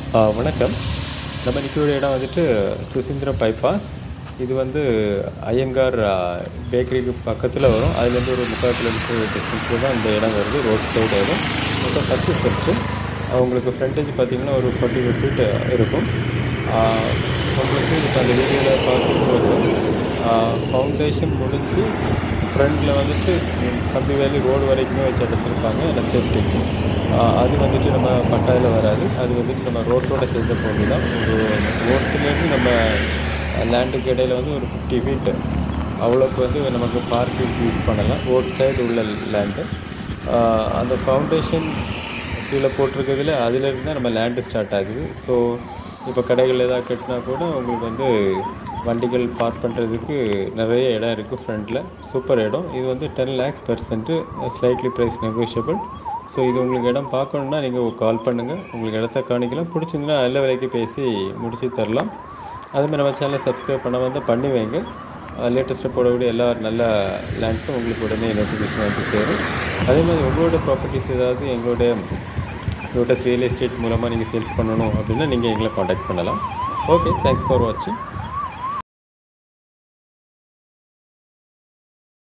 ஆ, வணக்கம் நம்ம நிற்கிற இடம் வந்துட்டு சுசீந்திரம் பைபாஸ் இது வந்து ஐயங்கார் பேக்கரிக்கு பக்கத்தில் வரும் அதுலேருந்து ஒரு முக்கால் கிலோமீட்டர் டிஸ்டன்ஸில் தான் இந்த இடம் வருது ரோட் சைடு இடம் மொத்தம் பத்து ஸ்டெப்ஸு உங்களுக்கு ஃப்ரண்டேஜ் பார்த்தீங்கன்னா ஒரு ஃபார்ட்டி ஃபைவ் ஃபீட் இருக்கும் ஆ, உங்களுக்கு இப்போ அந்த வீடியோவில் பார்க்கும்போது ஃபவுண்டேஷன் முடிஞ்சு ஃப்ரண்டில் வந்துட்டு கம்பி வேலி ரோடு வரைக்குமே வச்சு அடைச்சிருப்பாங்க அந்த சேஃப்டிக்கு அது வந்துட்டு நம்ம பட்டாயில் வராது அது வந்துட்டு நம்ம ரோட்டோட சேர்ந்த பொருள் தான் ஒரு ரோட்டுலேருந்து நம்ம லேண்டுக்கு இடையில வந்து ஒரு ஃபிஃப்டி ஃபீட்டு அவ்வளோக்கு வந்து நமக்கு பார்க்கிங் யூஸ் பண்ணலாம் ரோட் சைடு உள்ள லேண்டு அந்த ஃபவுண்டேஷன் கீழே போட்டிருக்கிறதுல அதுலேருந்து தான் நம்ம லேண்டு ஸ்டார்ட் ஆகுது ஸோ இப்போ கடைகள் ஏதாவது கட்டினா கூட உங்களுக்கு வந்து வண்டிகள் பார்க் பண்ணுறதுக்கு நிறைய இடம் இருக்குது ஃப்ரண்ட்டில் சூப்பர் இடம் இது வந்து ten lakhs percent slightly price negotiable so இது உங்களுக்கு இடம் பார்க்கணுன்னா நீங்கள் கால் பண்ணுங்கள் உங்களுக்கு இடத்த காணிக்கலாம் பிடிச்சிருந்தா நல்ல விலைக்கு பேசி முடிச்சு தரலாம் அதுமாதிரி நம்ம சேனலை சப்ஸ்கிரைப் பண்ண வந்து பண்ணி வைங்க லேட்டஸ்ட்டாக போடக்கூடிய எல்லா நல்ல லேண்ட்ஸும் உங்களுக்கு உடனே நோட்டிஃபிகேஷன் வந்து சேரும் அதே மாதிரி உங்களோட ப்ராப்பர்ட்டிஸ் ஏதாவது எங்களுடைய லோட்டஸ் ரியல் எஸ்டேட் மூலமாக நீங்கள் சேல்ஸ் பண்ணணும் அப்படின்னா நீங்கள் எங்களை காண்டாக்ட் பண்ணலாம் ஓகே தேங்க்ஸ் ஃபார் வாட்சிங்